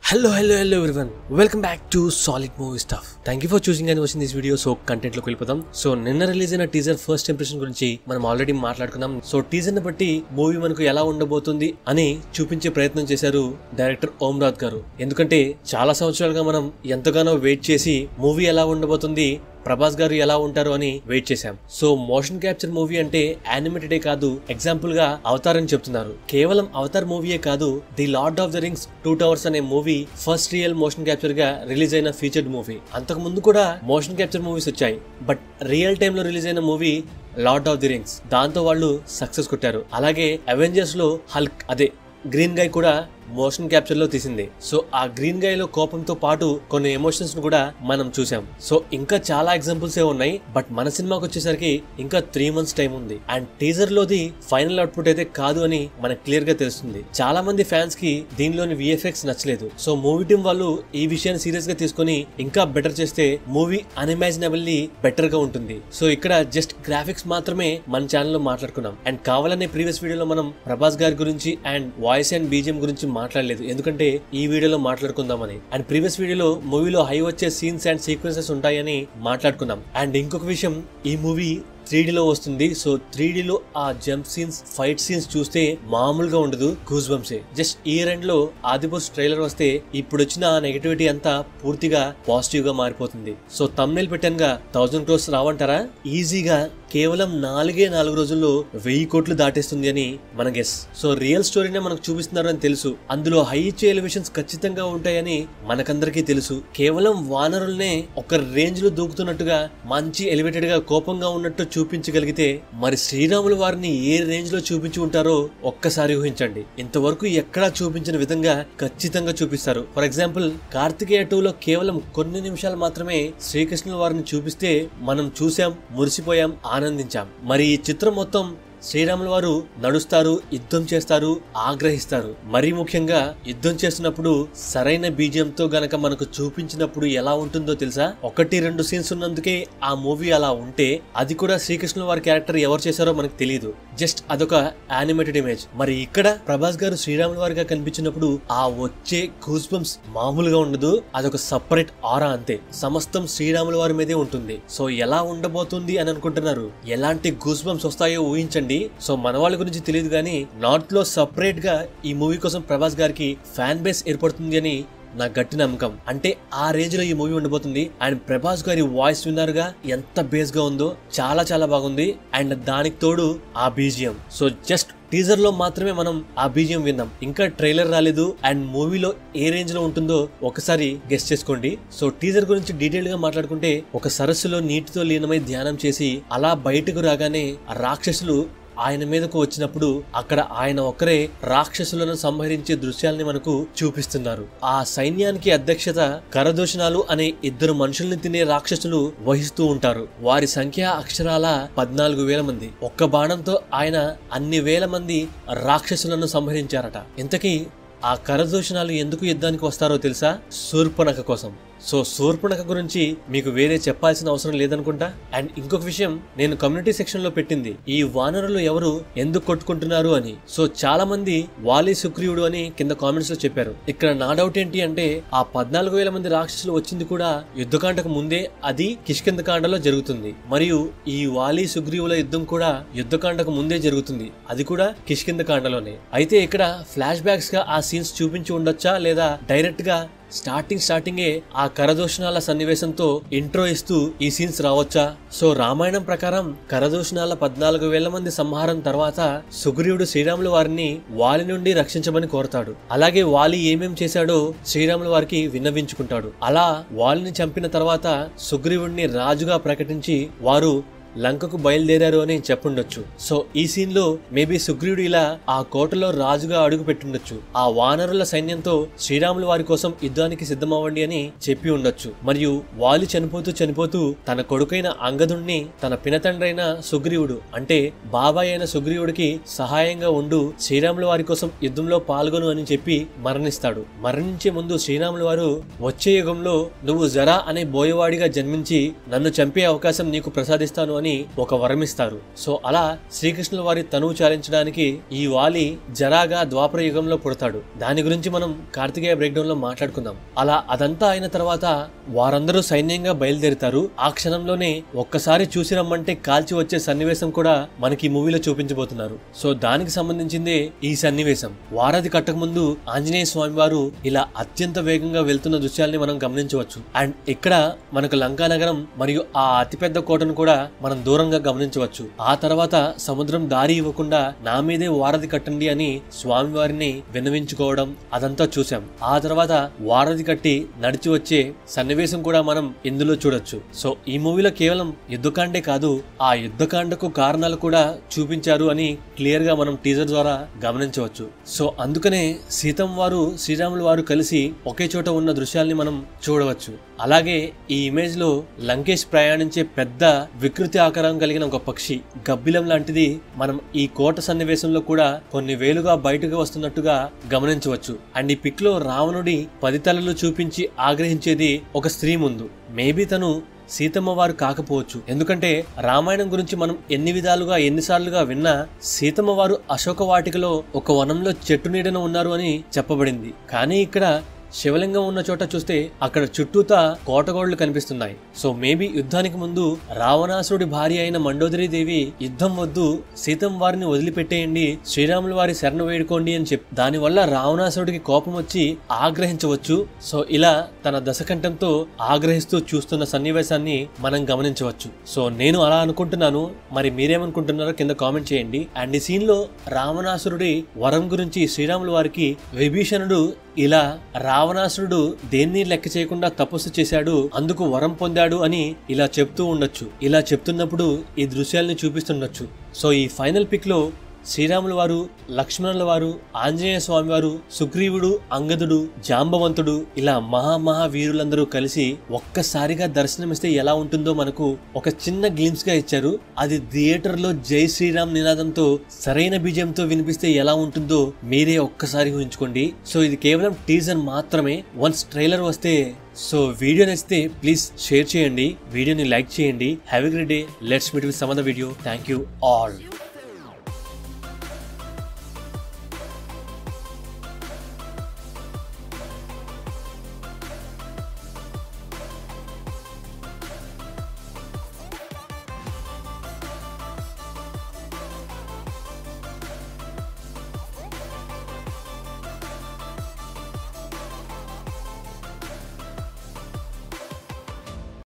hello hello hello everyone welcome back to solid movie stuff thank you for choosing అని వచ్చిన this video so content లోకి వెళ్ళిపోతాం so నిన్న release అయిన teaser first impression గురించి మనం ఆల్రెడీ మాట్లాడుకున్నాం సో టీజర్ ని బట్టి మూవీ మనకు ఎలా ఉండబోతుంది అని చూపించే ప్రయత్నం చేశారు డైరెక్టర్ ఓం రాజ్ గారు ఎందుకంటే చాలా సంవత్సరాలుగా మనం ఎంతగానో వెయిట్ చేసి మూవీ ఎలా ఉండబోతుంది ప్రభాస్ గారు ఎలా ఉంటారు అని వెయిట్ చేశాం సో మోషన్ క్యాప్చర్ మూవీ అంటే యానిమేటెడే కాదు ఎగ్జాంపుల్ గా అవతార్ అని చెప్తున్నారు కేవలం అవతార్ మూవీయే కాదు the lord of the rings two towers అనే movie first real motion capture గా రిలీజ్ అయిన ఫీచర్డ్ మూవీ అంతకు ముందు కూడా మోషన్ క్యాప్చర్ మూవీస్ వచ్చాయి బట్ రియల్ టైమ్ లో రిలీజ్ అయిన movie lord of the rings దాంతో వాళ్ళు సక్సెస్ కొట్టారు అలాగే అవెంజర్స్ లో హల్క్ అదే గ్రీన్ గై కూడా మోషన్ క్యాప్చర్ లో తీసింది సో ఆ గ్రీన్ గై లో కోపంతో పాటు కొన్ని ఎమోషన్స్ ను కూడా మనం చూసాం సో ఇంకా చాలా ఎగ్జాంపుల్స్ ఏ ఉన్నాయి బట్ మన సినిమాకి వచ్చేసరికి ఇంకా త్రీ మంత్స్ టైం ఉంది అండ్ టీజర్ లోది ఫైనల్ అవుట్పుట్ అయితే కాదు అని మనకు క్లియర్ గా తెలుస్తుంది చాలా మంది ఫ్యాన్స్ కి దీనిలోని విఎఫ్ఎక్స్ నచ్చలేదు సో మూవీ టీం వాళ్ళు ఈ విషయాన్ని సీరియస్ గా తీసుకొని ఇంకా బెటర్ చేస్తే మూవీ అన్ఇమాజినబుల్లీ బెటర్ గా ఉంటుంది సో ఇక్కడ జస్ట్ గ్రాఫిక్స్ మాత్రమే మన ఛానల్లో మాట్లాడుకున్నాం అండ్ కావాలనే ప్రీవియస్ వీడియోలో మనం ప్రభాస్ గారి గురించి అండ్ వాయిస్ అండ్ బీజిఎం గురించి మాట్లాడలేదు ఎందుకంటే ఈ వీడియోలో మాట్లాడుకుందామని అండ్ ప్రీవియస్ వీడియోలో మూవీలో హై వచ్చే సీన్స్ అండ్ సీక్వెన్సెస్ ఉంటాయని మాట్లాడుకున్నాం అండ్ ఇంకొక విషయం ఈ మూవీ త్రీడీలో వస్తుంది సో త్రీడీలో ఆ జంప్ సీన్స్ ఫైట్ సీన్స్ చూస్తే మామూలుగా ఉండదు గూస్ బంప్సే జస్ట్ ఈ రెండు లో ఆదిపురుష్ ట్రైలర్ వస్తే ఇప్పుడు వచ్చిన ఆ నెగటివిటీ అంతా పూర్తిగా పాజిటివ్ గా మారిపోతుంది సో తమ్నేల్ పెట్టానుగా థౌజండ్ క్రోర్స్ రావంటారా ఈజీగా కేవలం నాలుగే నాలుగు రోజుల్లో వెయ్యి కోట్లు దాటేస్తుంది అని మన గెస్ సో రియల్ స్టోరీనే మనకు చూపిస్తున్నారు అని తెలుసు అందులో హై ఇచ్చే ఎలివేషన్స్ ఖచ్చితంగా ఉంటాయని మనకందరికీ తెలుసు కేవలం వానరుల్నే ఒక రేంజ్ లో దూకుతున్నట్టుగా మంచి ఎలివేటెడ్ గా కోపంగా ఉన్నట్టు చూపించగలిగితే మరి శ్రీరాములు వారిని ఏ రేంజ్ లో చూపించి ఉంటారో ఒక్కసారి ఊహించండి ఇంతవరకు ఎక్కడా చూపించిన విధంగా ఖచ్చితంగా చూపిస్తారు ఫర్ ఎగ్జాంపుల్ కార్తికేయ టూ లో కేవలం కొన్ని నిమిషాలు మాత్రమే శ్రీకృష్ణుల వారిని చూపిస్తే మనం చూసాం మురిసిపోయాం ఆనందించాం మరి ఈ చిత్రం మొత్తం శ్రీరాముల వారు నడుస్తారు యుద్ధం చేస్తారు ఆగ్రహిస్తారు మరీ ముఖ్యంగా యుద్ధం చేస్తున్నప్పుడు సరైన బీజియంతో గనక మనకు చూపించినప్పుడు ఎలా ఉంటుందో తెలుసా ఒకటి రెండు సీన్స్ ఉన్నందుకే ఆ మూవీ అలా ఉంటే అది కూడా శ్రీకృష్ణుల వారి క్యారెక్టర్ ఎవరు చేశారో మనకు తెలియదు జస్ట్ అదొక యానిమేటెడ్ ఇమేజ్ మరి ఇక్కడ ప్రభాస్ గారు శ్రీరాముల వారిగా కనిపించినప్పుడు ఆ వచ్చే గూస్ బంప్స్ మామూలుగా ఉండదు అదొక సపరేట్ ఆరా అంతే సమస్తం శ్రీరాముల వారి మీదే ఉంటుంది సో ఎలా ఉండబోతుంది అని అనుకుంటున్నారు ఎలాంటి గూస్ బంప్స్ వస్తాయో ఊహించండి సో మన వాళ్ళ గురించి తెలియదు కానీ నార్త్ లో సపరేట్ గా ఈ మూవీ కోసం ప్రభాస్ గారికి ఫ్యాన్ బేస్ ఏర్పడుతుంది అని నా గట్టి నమ్మకం అంటే ఆ రేంజ్ లో ఈ మూవీ ఉండబోతుంది అండ్ ప్రభాస్ గారి వాయిస్ విన్నారుగా ఎంత బేస్ గా ఉందో చాలా చాలా బాగుంది అండ్ దానికి తోడు ఆ బీజియం సో జస్ట్ టీజర్ లో మాత్రమే మనం ఆ బీజియం విన్నాం ఇంకా ట్రైలర్ రాలేదు అండ్ మూవీలో ఏ రేంజ్ లో ఉంటుందో ఒకసారి గెస్ట్ చేసుకోండి సో టీజర్ గురించి డీటెయిల్ గా మాట్లాడుకుంటే ఒక సరస్సులో నీటితో లీనమై ధ్యానం చేసి అలా బయటకు రాగానే ఆ రాక్షసులు ఆయన మీదకు వచ్చినప్పుడు అక్కడ ఆయన ఒక్కరే రాక్షసులను సంహరించే దృశ్యాల్ని మనకు చూపిస్తున్నారు ఆ సైన్యానికి అధ్యక్షత కరదూషణాలు అనే ఇద్దరు మనుషుల్ని తినే రాక్షసులు వహిస్తూ ఉంటారు వారి సంఖ్య అక్షరాల పద్నాలుగు వేల మంది ఒక్క బాణంతో ఆయన అన్ని వేల మంది రాక్షసులను సంహరించారట ఇంతకీ ఆ కరదూషణాలు ఎందుకు యుద్ధానికి వస్తారో తెలుసా శూర్పణఖ కోసం సో శూర్పణఖ గురించి మీకు వేరే చెప్పాల్సిన అవసరం లేదనుకుంటా అండ్ ఇంకొక విషయం నేను కమ్యూనిటీ సెక్షన్ లో పెట్టింది ఈ వానరులు ఎవరు ఎందుకు కొట్టుకుంటున్నారు అని సో చాలా మంది వాలి సుగ్రీవుడు అని కింద కామెంట్స్ లో చెప్పారు ఇక్కడ నా డౌట్ ఏంటి అంటే ఆ పద్నాలుగు వేల మంది రాక్షసులు వచ్చింది కూడా యుద్ధకాండకు ముందే అది కిష్కింద కాండలో జరుగుతుంది మరియు ఈ వాలి సుగ్రీవుల యుద్ధం కూడా యుద్ధకాండకు ముందే జరుగుతుంది అది కూడా కిష్కింద కాండలోనే అయితే ఇక్కడ ఫ్లాష్ బ్యాక్స్ గా ఆ సీన్స్ చూపించి ఉండొచ్చా లేదా డైరెక్ట్ గా స్టార్టింగ్ స్టార్టింగే ఆ కరదూషణాల సన్నివేశంతో ఇంట్రో ఇస్తూ ఈ సీన్స్ రావచ్చా సో రామాయణం ప్రకారం కరదూషణాల పద్నాలుగు వేల మంది సంహారం తర్వాత సుగ్రీవుడు శ్రీరాముల వారిని వాలి నుండి రక్షించమని కోరతాడు అలాగే వాలి ఏమేం చేశాడో శ్రీరాముల వారికి విన్నవించుకుంటాడు అలా వాలిని చంపిన తర్వాత సుగ్రీవుడిని రాజుగా ప్రకటించి వారు లంకకు బయలుదేరారు అని చెప్పుండొచ్చు సో ఈ సీన్ లో మేబీ సుగ్రీవుడు ఇలా ఆ కోటలో రాజుగా అడుగు పెట్టుండొచ్చు ఆ వానరుల సైన్యంతో శ్రీరాముల వారి కోసం యుద్ధానికి సిద్ధమవ్వండి అని చెప్పి ఉండొచ్చు మరియు వాలి చనిపోతూ చనిపోతూ తన కొడుకైన అంగదుణ్ణి తన పినతండ్రైన సుగ్రీవుడు అంటే బాబాయ్ అయిన సుగ్రీవుడికి సహాయంగా ఉండు శ్రీరాముల వారి కోసం యుద్ధంలో పాల్గొను అని చెప్పి మరణిస్తాడు మరణించే ముందు శ్రీరాముల వారు వచ్చే యుగంలో నువ్వు జరా అనే బోయవాడిగా జన్మించి నన్ను చంపే అవకాశం నీకు ప్రసాదిస్తాను అని అని ఒక వరం ఇస్తారు సో అలా శ్రీకృష్ణుల వారి తనువు చాలించడానికి ఈ వాలి జరాగా ద్వాపర యుగంలో పుడతాడు దాని గురించి మనం కార్తికేయ బ్రేక్ డౌన్ లో మాట్లాడుకుందాం అలా అదంతా అయిన తర్వాత వారందరూ సైన్యంగా బయలుదేరుతారు ఆ క్షణంలోనే ఒక్కసారి చూసి రమ్మంటే కాల్చి వచ్చే సన్నివేశం కూడా మనకి ఈ మూవీలో చూపించబోతున్నారు సో దానికి సంబంధించిందే ఈ సన్నివేశం వారధి కట్టక ముందు ఆంజనేయ స్వామి వారు ఇలా అత్యంత వేగంగా వెళ్తున్న దృశ్యాల్ని మనం గమనించవచ్చు అండ్ ఇక్కడ మనకు లంకా నగరం మరియు ఆ అతిపెద్ద కోటను కూడా మనం దూరంగా గమనించవచ్చు ఆ తర్వాత సముద్రం దారి ఇవ్వకుండా నా మీదే వారధి కట్టండి అని స్వామివారిని విన్నవించుకోవడం అదంతా చూసాం ఆ తర్వాత వారధి కట్టి నడిచి వచ్చే సన్నివేశం కూడా మనం ఇందులో చూడొచ్చు సో ఈ మూవీలో కేవలం యుద్ధకాండే కాదు ఆ యుద్ధకాండకు కారణాలు కూడా చూపించారు అని క్లియర్ గా మనం టీజర్ ద్వారా గమనించవచ్చు సో అందుకనే సీతం వారు శ్రీరాములు వారు కలిసి ఒకే చోట ఉన్న దృశ్యాల్ని మనం చూడవచ్చు అలాగే ఈ ఇమేజ్ లో లంకేష్ ప్రయాణించే పెద్ద వికృతి ఆకారం కలిగిన ఒక పక్షి గబ్బిలం లాంటిది మనం ఈ కోట సన్నివేశంలో కూడా కొన్ని వేలుగా బయటకు వస్తున్నట్టుగా గమనించవచ్చు అండ్ ఈ పిక్ లో రావణుడి పది తలలు చూపించి ఆగ్రహించేది ఒక స్త్రీ ముందు మేబీ తను సీతమ్మ వారు కాకపోవచ్చు ఎందుకంటే రామాయణం గురించి మనం ఎన్ని విధాలుగా ఎన్నిసార్లుగా విన్నా సీతమ్మ వారు అశోక వాటికలో ఒక వనంలో చెట్టు నీడన ఉన్నారు అని చెప్పబడింది కానీ ఇక్కడ శివలింగం ఉన్న చోట చూస్తే అక్కడ చుట్టూతా కోటగోళ్లు కనిపిస్తున్నాయి సో మేబీ యుద్ధానికి ముందు రావణాసురుడి భార్య అయిన మండోదరి దేవి యుద్ధం వద్దు సీతం వారిని వదిలిపెట్టేయండి శ్రీరాముల వారి శరణ వేడుకోండి అని చెప్పి దానివల్ల రావణాసురుడికి కోపం వచ్చి ఆగ్రహించవచ్చు సో ఇలా తన దశకంఠంతో ఆగ్రహిస్తూ చూస్తున్న సన్నివేశాన్ని మనం గమనించవచ్చు సో నేను అలా అనుకుంటున్నాను మరి మీరేమనుకుంటున్నారో కింద కామెంట్ చేయండి అండ్ ఈ సీన్ లో రావణాసురుడి వరం గురించి శ్రీరాముల వారికి విభీషణుడు ఇలా రావణాసురుడు దేన్ని లెక్క చేయకుండా తపస్సు చేశాడు అందుకు వరం పొందాడు అని ఇలా చెప్తూ ఉండొచ్చు ఇలా చెప్తున్నప్పుడు ఈ దృశ్యాల్ని చూపిస్తుండొచ్చు సో ఈ ఫైనల్ పిక్ లో శ్రీరాముల వారు లక్ష్మణుల వారు ఆంజనేయ స్వామి వారు సుగ్రీవుడు అంగదుడు జాంబవంతుడు ఇలా మహా మహా వీరులందరూ కలిసి ఒక్కసారిగా దర్శనమిస్తే ఎలా ఉంటుందో మనకు ఒక చిన్న గ్లిమ్స్ గా ఇచ్చారు అది థియేటర్ లో జై శ్రీరామ్ నినాదంతో సరైన బీజంతో వినిపిస్తే ఎలా ఉంటుందో మీరే ఒక్కసారి ఊహించుకోండి సో ఇది కేవలం టీజర్ మాత్రమే వన్స్ ట్రైలర్ వస్తే సో వీడియో నచ్చితే ప్లీజ్ షేర్ చేయండి వీడియోని లైక్ చేయండి have a great day let's meet with some other video thank you all